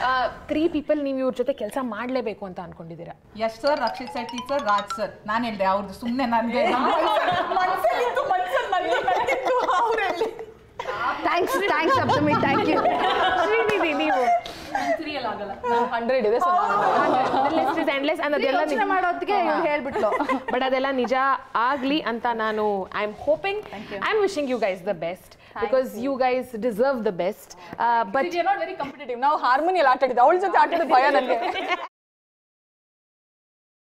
three people ನೀವು ಇವ್ರ ಜೊತೆ ಕೆಲಸ ಮಾಡಲೇಬೇಕು ಅಂತ ಅನ್ಕೊಂಡಿದ್ದೀರಾ Yash sir Rakshit Shetty sir Raj sir ನಾನು ಹೇಳ್ದೆ ಅವ್ರದ್ದು ಸುಮ್ಮನೆ ನನಗೆ ಮನ್ಸಲ್ಲಿತ್ತು ಮನ್ಸಲ್ಲಿ ನನಗೆ ನನಗಿತ್ತು ಅವರಲ್ಲಿ thanks thanks Saptami thank you Srinidhi ನೀವು ಹಂಡ್ರೆಡ್ ಇದೆ ಸೊ ಎಂಡ್ಲೆಸ್ ಅದೆಲ್ಲ ಯೋಚನೆ ಮಾಡೋದಕ್ಕೆ ಇವ್ರು ಹೇಳ್ಬಿಟ್ಲು ಬಟ್ ಅದೆಲ್ಲ ನಿಜ ಆಗ್ಲಿ ಅಂತ ನಾನು I am hoping I am wishing you guys the best because you guys deserve the best but not very competitive ನಾವು ಹಾರ್ಮೋನಿಯಲ್ಲಿ ಆಟ ಆಡಿದ್ದೆ ಅವಳ ಜೊತೆ ಆಟ ಆಡಿದ ಭಯ ನನಗೆ